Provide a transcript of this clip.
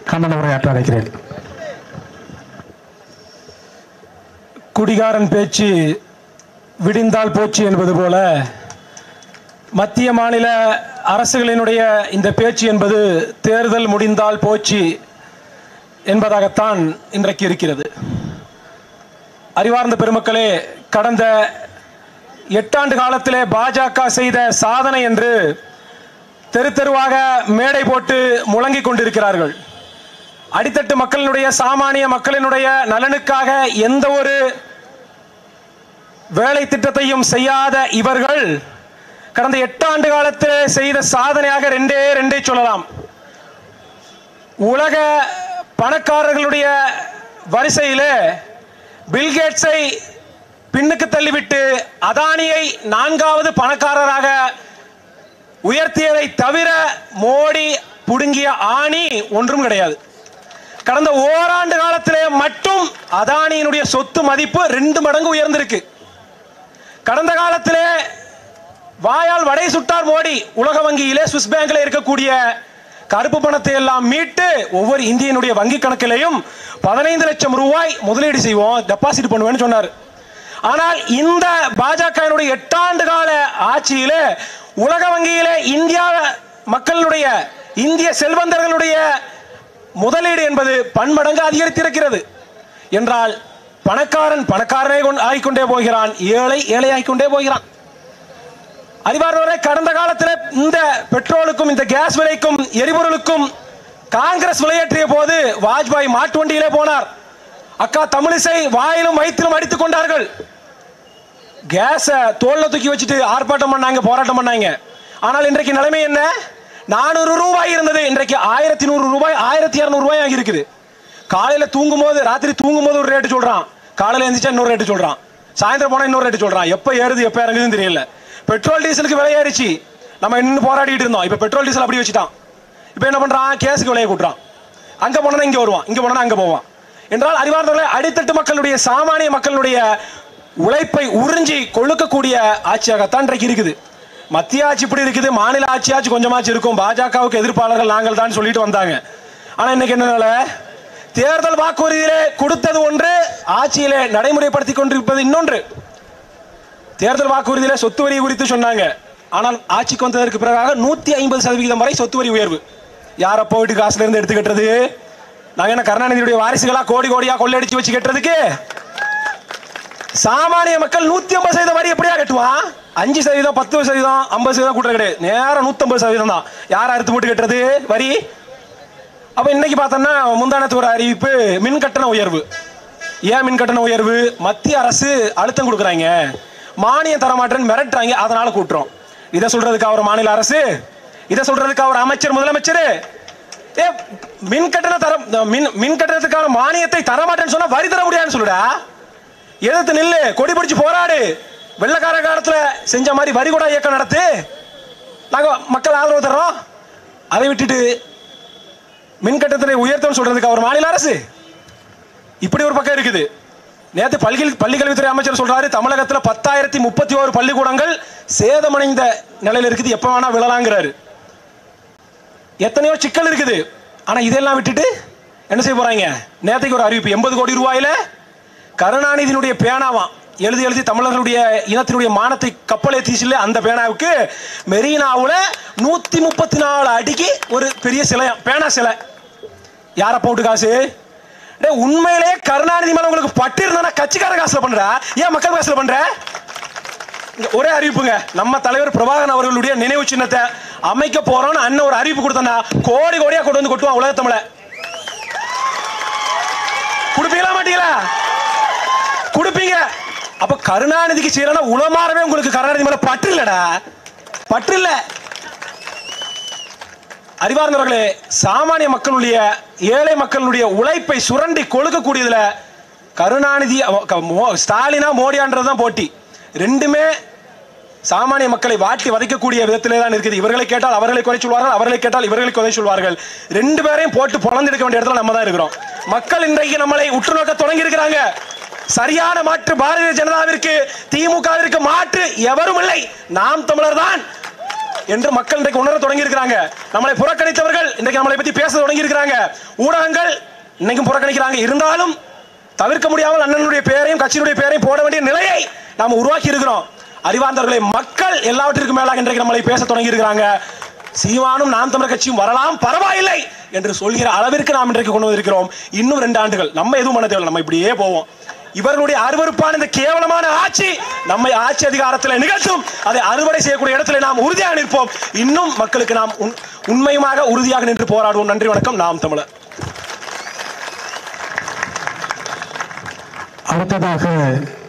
கண்ணன் உரையாற்ற அழைக்கிறேன் குடிகாரன் பேச்சு விடிந்தால் போச்சு என்பது போல மத்திய மாநில அரசுகளினுடைய இந்த பேச்சு என்பது தேர்தல் முடிந்தால் போச்சு என்பதாகத்தான் இன்றைக்கு இருக்கிறது அறிவார்ந்த பெருமக்களே கடந்த எட்டாண்டு காலத்திலே பாஜக செய்த சாதனை என்று தெரு தெருவாக மேடை போட்டு முழங்கிக் கொண்டிருக்கிறார்கள் அடித்தட்டு மக்களினுடைய சாமானிய மக்களினுடைய நலனுக்காக எந்த ஒரு வேலை திட்டத்தையும் செய்யாத இவர்கள் கடந்த எட்டாண்டு காலத்தில் செய்த சாதனையாக ரெண்டே ரெண்டே சொல்லலாம் உலக பணக்காரர்களுடைய வரிசையிலே பில்கேட்ஸை பின்னுக்கு தள்ளிவிட்டு அதானியை நான்காவது பணக்காரராக உயர்த்தியதை தவிர மோடி புடுங்கிய ஆணி ஒன்றும் கிடையாது கடந்த ஓராண்டு காலத்திலே மட்டும் அதானியினுடைய சொத்து மதிப்பு ரெண்டு மடங்கு உயர்ந்திருக்கு கடந்த காலத்திலே வாயால் வடை சுட்டார் மோடி உலக வங்கியிலே சுவிஸ் பேங்க்ல இருக்கக்கூடிய கருப்பு பணத்தை எல்லாம் மீட்டு ஒவ்வொரு இந்தியனுடைய வங்கி கணக்கிலையும் பதினைந்து லட்சம் ரூபாய் முதலீடு செய்வோம் டெபாசிட் பண்ணுவேன்னு சொன்னார் ஆனால் இந்த பாஜகவினுடைய எட்டாண்டு கால ஆட்சியிலே உலக வங்கியிலே இந்தியா மக்களுடைய இந்திய செல்வந்தர்களுடைய முதலீடு என்பது பன்மடங்கு அதிகரித்திருக்கிறது என்றால் பணக்காரன் பணக்காரனே கொண்டு ஆகிக்கொண்டே போகிறான் ஏழை ஏழை ஆகிக்கொண்டே போகிறான் அறிவார்ந்தவரே கடந்த காலத்தில் இந்த பெட்ரோலுக்கும் இந்த கேஸ் விலைக்கும் எரிபொருளுக்கும் காங்கிரஸ் விலையேற்றிய போது வாஜ்பாய் மாட்டு வண்டியிலே போனார் அக்கா தமிழிசை வாயிலும் வயிற்றிலும் அடித்துக் கொண்டார்கள் கேஸ தோல்ல தூக்கி வச்சுட்டு ஆர்ப்பாட்டம் பண்ணாங்க போராட்டம் பண்ணாங்க ஆனால் இன்றைக்கு நிலைமை என்ன நானூறு ரூபாய் இருந்தது இன்றைக்கு ஆயிரத்தி நூறு ரூபாய் ஆயிரத்தி இரநூறு ரூபாய் ஆகி இருக்குது காலையில தூங்கும் போது ராத்திரி தூங்கும் போது ஒரு ரேட்டு சொல்றான் காலையில எந்திரிச்சா இன்னொரு ரேட்டு சொல்றான் சாயந்தரம் போனா இன்னொரு ரேட்டு சொல்றான் எப்ப ஏறுது எப்ப இறங்குதுன்னு தெரியல பெட்ரோல் டீசலுக்கு விலை ஏறிச்சு நம்ம இன்னும் போராடிட்டு இருந்தோம் இப்ப பெட்ரோல் டீசல் அப்படி வச்சுட்டான் இப்ப என்ன பண்றான் கேஸுக்கு விலையை கூட்டுறான் அங்க போனா இங்க வருவான் இங்க போனா அங்க போவான் என்றால் அறிவார்ந்தவர்களே அடித்தட்டு மக்களுடைய சாமானிய மக்களுடைய உழைப்பை உறிஞ்சி கொழுக்கக்கூடிய ஆட்சியாகத்தான் இன்றைக்கு இருக்குது மத்திய ஆட்சி இப்படி இருக்குது மாநில ஆட்சியாச்சு கொஞ்சமாச்சு இருக்கும் பாஜகவுக்கு எதிர்ப்பாளர்கள் நாங்கள் தான் சொல்லிட்டு வந்தாங்க ஆனா இன்னைக்கு என்ன நிலை? தேர்தல் வாக்குறுதியிலே கொடுத்தது ஒன்று ஆட்சியிலே நடைமுறைப்படுத்தி கொண்டிருப்பது இன்னொன்று தேர்தல் வாக்குறுதியில சொத்து வரி குறித்து சொன்னாங்க ஆனால் ஆட்சிக்கு வந்ததற்கு பிறகாக நூத்தி ஐம்பது சதவிகிதம் வரை சொத்து வரி உயர்வு யார போயிட்டு காசுல இருந்து எடுத்து கட்டுறது நாங்க என்ன கருணாநிதியுடைய வாரிசுகளா கோடி கோடியா கொள்ளையடிச்சு வச்சு கட்டுறதுக்கு சாமானிய மக்கள் நூத்தி ஐம்பது சதவீதம் வரி எப்படியா கட்டுவான் அஞ்சு சதவீதம் பத்து சதவீதம் ஐம்பது சதவீதம் கூட்டுறது கிடையாது நேரம் நூத்தம்பது சதவீதம் தான் யார் அறுத்து போட்டு கட்டுறது வரி அப்ப இன்னைக்கு பார்த்தோம்னா முந்தானத்து ஒரு அறிவிப்பு மின் கட்டண உயர்வு ஏன் மின் கட்டண உயர்வு மத்திய அரசு அழுத்தம் கொடுக்குறாங்க மானியம் தர மாட்டேன்னு மிரட்டுறாங்க அதனால கூட்டுறோம் இதை சொல்றதுக்கு அவர் மாநில அரசு இதை சொல்றதுக்கு அவர் அமைச்சர் முதலமைச்சர் ஏ மின் கட்டண தர மின் மின் கட்டணத்துக்கான மானியத்தை தர மாட்டேன்னு சொன்னா வரி தர முடியாதுன்னு சொல்லுடா எதிர்த்து நில்லு கொடி பிடிச்சு போராடு வெள்ளக்கார காலத்துல செஞ்ச மாதிரி வரி கூட இயக்கம் நடத்து நாங்க மக்கள் ஆதரவு தர்றோம் அதை விட்டுட்டு மின் கட்டணத்தை உயர்த்தம் சொல்றதுக்கு அவர் மாநில அரசு இப்படி ஒரு பக்கம் இருக்குது நேத்து பள்ளி பள்ளிக்கல்வித்துறை அமைச்சர் சொல்றாரு தமிழகத்துல பத்தாயிரத்தி முப்பத்தி ஓரு பள்ளிக்கூடங்கள் சேதமடைந்த நிலையில இருக்குது எப்ப வேணா விழலாங்கிறாரு எத்தனையோ சிக்கல் இருக்குது ஆனா இதெல்லாம் விட்டுட்டு என்ன செய்ய போறாங்க நேத்தைக்கு ஒரு அறிவிப்பு எண்பது கோடி ரூபாயில கருணாநிதியினுடைய பேனாவாம் எழுதி எழுதி தமிழர்களுடைய இனத்தினுடைய மானத்தை கப்பல் ஏத்திச்சுல அந்த பேனாவுக்கு மெரினாவுல நூத்தி முப்பத்தி நாலு அடிக்கு ஒரு பெரிய சிலை பேனா சிலை யார போட்டு காசு டேய் உண்மையிலே கருணாநிதி மேல உங்களுக்கு பட்டு இருந்தா கட்சிக்கார காசுல பண்ற ஏன் மக்கள் காசுல பண்ற இங்க ஒரே அறிவிப்புங்க நம்ம தலைவர் பிரபாகரன் அவர்களுடைய நினைவு சின்னத்தை அமைக்க போறோம்னு அண்ணன் ஒரு அறிவிப்பு கொடுத்தா கோடி கோடியா கொண்டு வந்து கொட்டுவான் உலக தமிழ கொடுப்பீங்களா மாட்டீங்களா கொடுப்பீங்க அப்ப கருணாநிதிக்கு செய்யறனா உளமாறவே உங்களுக்கு கருணாநிதி மேல பற்று இல்லடா பற்று இல்ல அறிவார்ந்தவர்களே சாமானிய மக்களுடைய ஏழை மக்களுடைய உழைப்பை சுரண்டி கொழுக்கக்கூடியதுல கருணாநிதி அவ- க- மோ- ஸ்டாலினா மோடியான்றதுதான் போட்டி ரெண்டுமே சாமானிய மக்களை வாட்டி வதைக்கக்கூடிய விதத்திலே தான் இருக்குது இவர்களை கேட்டால் அவர்களை குறை சொல்வார்கள் அவர்களை கேட்டால் இவர்களை குறை சொல்வார்கள் ரெண்டு பேரையும் போட்டு பொழந்தெடுக்க வேண்டிய இடத்துல நம்ம தான் இருக்கிறோம் மக்கள் இன்றைக்கு நம்மளை உற்று நோக்க தொடங்கி இருக்கிறாங்க சரியான மாற்று பாரதிய ஜனதாவிற்கு திமுகவிற்கு மாற்று எவரும் இல்லை நாம் தமிழர் தான் என்று மக்கள் இன்றைக்கு உணர தொடங்கி இருக்கிறாங்க நம்மளை புறக்கணித்தவர்கள் இன்றைக்கு நம்மளை பத்தி பேச தொடங்கி இருக்கிறாங்க ஊடகங்கள் இன்னைக்கும் புறக்கணிக்கிறாங்க இருந்தாலும் தவிர்க்க முடியாமல் அண்ணனுடைய பெயரையும் கட்சியினுடைய பெயரையும் போட வேண்டிய நிலையை நாம் உருவாக்கி இருக்கிறோம் அறிவார்ந்தவர்களை மக்கள் எல்லாவற்றிற்கும் மேலாக இன்றைக்கு நம்மளை பேச தொடங்கி இருக்கிறாங்க சீமானும் நாம் தமிழர் கட்சியும் வரலாம் பரவாயில்லை என்று சொல்கிற அளவிற்கு நாம் இன்றைக்கு கொண்டு வந்திருக்கிறோம் இன்னும் ரெண்டு ஆண்டுகள் நம்ம எதுவும் பண்ண தேவையில்லை நம்ம இப்படியே போவோம் இவர்களுடைய அருவருப்பான இந்த கேவலமான ஆட்சி நம்மை ஆட்சி அதிகாரத்தில் நிகழ்த்தும் அதை அறுவடை செய்யக்கூடிய இடத்துல நாம் உறுதியாக நிற்போம் இன்னும் மக்களுக்கு நாம் உண்- உண்மையுமாக உறுதியாக நின்று போராடுவோம் நன்றி வணக்கம் நாம் தமிழர் அடுத்ததாக